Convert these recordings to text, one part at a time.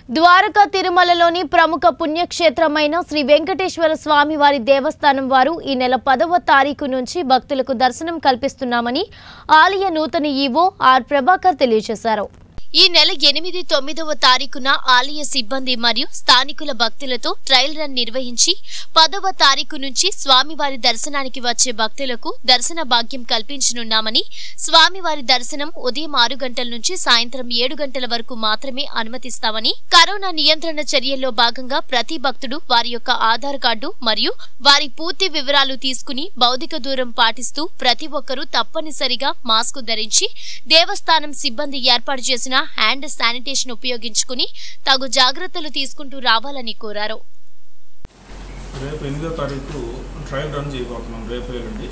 ద్వారకా తిరుమలలోని ప్రముఖ పుణ్యక్షేత్రమైన శ్రీ వెంకటేశ్వర స్వామి వారి దేవస్థానం వారు ఈ నెల పదవ తారీఖు నుంచి భక్తులకు దర్శనం కల్పిస్తున్నామని ఆలయ నూతన ఈవో ఆర్ ప్రభాకర్ తెలియజేశారు ఈ నెల ఎనిమిది తొమ్మిదవ తారీఖున ఆలయ సిబ్బంది మరియు స్థానికుల భక్తులతో ట్రయల్ రన్ నిర్వహించి పదవ తారీఖు నుంచి స్వామివారి దర్శనానికి వచ్చే భక్తులకు దర్శన భాగ్యం కల్పించనున్నామని స్వామివారి దర్శనం ఉదయం ఆరు గంటల నుంచి సాయంత్రం ఏడు గంటల వరకు మాత్రమే అనుమతిస్తామని కరోనా నియంత్రణ చర్యల్లో భాగంగా ప్రతి భక్తుడు వారి యొక్క ఆధార్ కార్డు మరియు వారి పూర్తి వివరాలు తీసుకుని భౌతిక దూరం పాటిస్తూ ప్రతి ఒక్కరూ తప్పనిసరిగా మాస్క్ ధరించి దేవస్థానం సిబ్బంది ఏర్పాటు చేసిన హ్యాండ్ శానిటేషన్ ఉపయోగించుకుని తగు జాగ్రత్తలు తీసుకుంటూ రావాలని కోరారు రేపు ఎనిమిదో తారీఖు ట్రయల్ రన్ చేయబోతున్నాం రేపు ఎల్లుండి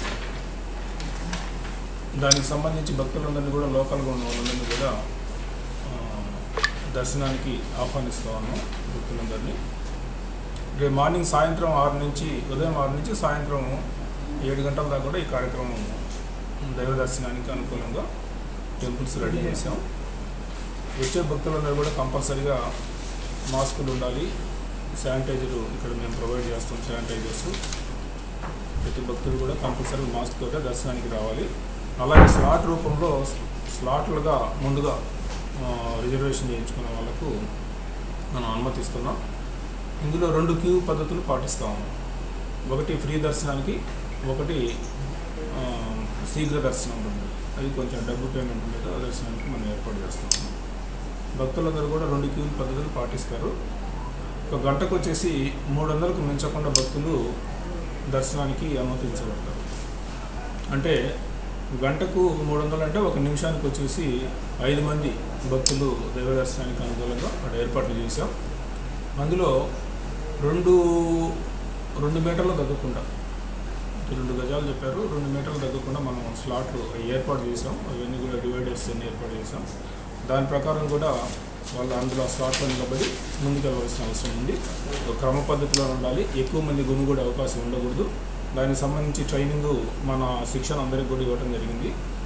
దానికి సంబంధించి భక్తులందరినీ కూడా లోకల్గా ఉన్న వాళ్ళందరినీ కూడా ఆ, దర్శనానికి ఆహ్వానిస్తా ఉన్నాం భక్తులందరినీ రేపు మార్నింగ్ సాయంత్రం ఆరు నుంచి ఉదయం ఆరు నుంచి సాయంత్రం ఏడు గంటల దాకా కూడా ఈ కార్యక్రమం దైవ దర్శనానికి అనుకూలంగా టెంపుల్స్ రెడీ చేసాం వచ్చే భక్తులందరూ కూడా కంపల్సరీగా మాస్కులు ఉండాలి శానిటైజర్ ఇక్కడ మేము ప్రొవైడ్ చేస్తాం శానిటైజర్స్ ప్రతి భక్తులు కూడా కంపల్సరీ మాస్క్ తోటే దర్శనానికి రావాలి అలాగే స్లాట్ రూపంలో స్లాట్లుగా ముందుగా ఆ, రిజర్వేషన్ చేయించుకునే వాళ్ళకు మనం అనుమతిస్తున్నాం ఇందులో రెండు క్యూ పద్ధతులు పాటిస్తాము ఒకటి ఫ్రీ దర్శనానికి ఒకటి ఆ, శీఘ్ర దర్శనం ఉంది అది కొంచెం డబ్బు పేమెంట్ మీద ఆ దర్శనానికి మనం ఏర్పాటు చేస్తున్నాము భక్తులందరూ కూడా రెండు క్యూ పద్ధతులు పాటిస్తారు ఒక గంటకు వచ్చేసి మూడు వందలకు మించకుండా భక్తులు దర్శనానికి అనుమతించబడతారు అంటే గంటకు మూడు వందలు అంటే ఒక నిమిషానికి వచ్చేసి ఐదు మంది భక్తులు దైవ దర్శనానికి అనుకూలంగా అక్కడ ఏర్పాట్లు చేశాం అందులో రెండు రెండు మీటర్లు తగ్గకుండా రెండు గజాలు చెప్పారు రెండు మీటర్లు తగ్గకుండా మనం స్లాట్లు ఏర్పాటు చేసాం అవన్నీ కూడా డివైడర్స్ అన్ని ఏర్పాటు చేసాం దాని ప్రకారం కూడా వాళ్ళు అందులో స్లాట్లో నిలబడి ముందుకెళ్ళవలసిన అవసరం ఉంది ఒక క్రమ పద్ధతిలో ఉండాలి ఎక్కువ మంది గుమిగూడే అవకాశం ఉండకూడదు దానికి సంబంధించి ట్రైనింగ్ మన శిక్షణ అందరికి కూడా ఇవ్వడం జరిగింది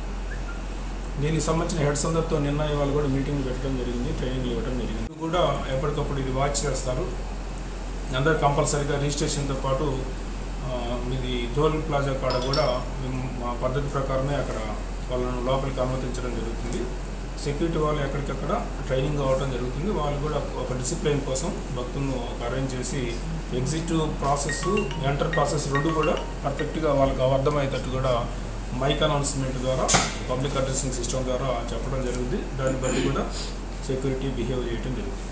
దీనికి సంబంధించిన హెడ్స్ అందరితో నిన్న ఇవాళ కూడా మీటింగ్ పెట్టడం జరిగింది ట్రైనింగ్ ఇవ్వడం జరిగింది ఇది కూడా ఎప్పటికప్పుడు ఇది వాచ్ చేస్తారు అందరు కంపల్సరీగా రిజిస్ట్రేషన్తో పాటు ఆ, మీది టోల్ ప్లాజా కాడ కూడా మేము మా పద్ధతి ప్రకారమే అక్కడ వాళ్ళను లోపలికి అనుమతించడం జరుగుతుంది సెక్యూరిటీ వాళ్ళు ఎక్కడికక్కడ ట్రైనింగ్ అవ్వడం జరుగుతుంది వాళ్ళు కూడా ఒక డిసిప్లిన్ కోసం భక్తులను ఒక అరేంజ్ చేసి ఎగ్జిట్ ప్రాసెస్ ఎంటర్ ప్రాసెస్ రెండు కూడా పర్ఫెక్ట్గా వాళ్ళకి అర్థమయ్యేటట్టు కూడా మైక్ అనౌన్స్మెంట్ ద్వారా పబ్లిక్ అడ్రసింగ్ సిస్టమ్ ద్వారా చెప్పడం జరుగుతుంది దాన్ని బట్టి కూడా సెక్యూరిటీ బిహేవ్ చేయడం జరుగుతుంది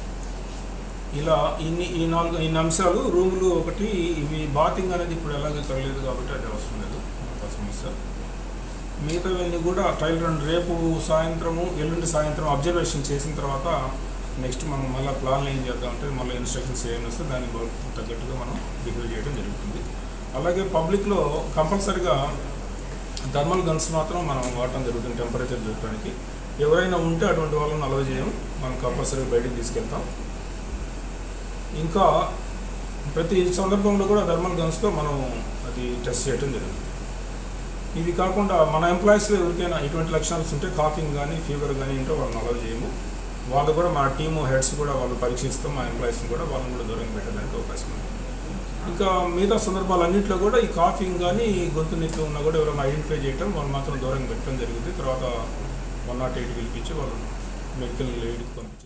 ఇలా ఇన్ని ఈ నాలుగు ఇన్ని అంశాలు రూములు ఒకటి ఇవి బాతింగ్ అనేది ఇప్పుడు ఎలాగ ఇక్కడ లేదు కాబట్టి అది అవసరం లేదు ఒక సమస్య మిగతావన్నీ కూడా ట్రయల్ రన్ రేపు సాయంత్రము ఎల్లుండి సాయంత్రం అబ్జర్వేషన్ చేసిన తర్వాత నెక్స్ట్ మనం మళ్ళీ ప్లాన్ ఏం చేద్దామంటే మళ్ళీ ఇన్స్ట్రక్షన్స్ ఏమైనా వస్తే దానికి బ- తగ్గట్టుగా మనం బిహేవ్ చేయడం జరుగుతుంది అలాగే పబ్లిక్లో కంపల్సరిగా థర్మల్ గన్స్ మాత్రం మనం వాడటం జరుగుతుంది టెంపరేచర్ చూడటానికి ఎవరైనా ఉంటే అటువంటి వాళ్ళని అలవ్ చేయం మనం కంపల్సరీగా బయటికి తీసుకెళ్తాం ఇంకా ప్రతి సందర్భంలో కూడా థర్మల్ గన్స్తో మనం అది టెస్ట్ చేయడం జరుగుతుంది ఇవి కాకుండా మన ఎంప్లాయీస్లో ఎవరికైనా ఇటువంటి లక్షణాలు ఉంటే కాఫింగ్ కానీ ఫీవర్ కానీ ఉంటే వాళ్ళని అలవ్ చేయము వాళ్ళు కూడా మా టీము హెడ్స్ కూడా వాళ్ళు పరీక్షిస్తాం మా ఎంప్లాయీస్ని కూడా వాళ్ళని కూడా దూరంగా పెట్టడానికి అవకాశం ఉంది ఇంకా మిగతా సందర్భాలన్నింటిలో కూడా ఈ కాఫింగ్ కానీ ఈ గొంతు నొప్పి ఉన్నా కూడా ఎవరైనా ఐడెంటిఫై చేయటం వాళ్ళు మాత్రం దూరంగా పెట్టడం జరిగింది తర్వాత వన్ నాట్ ఎయిట్ పిలిపించి వాళ్ళు మెడికల్ ఎయిడ్కి పంపించి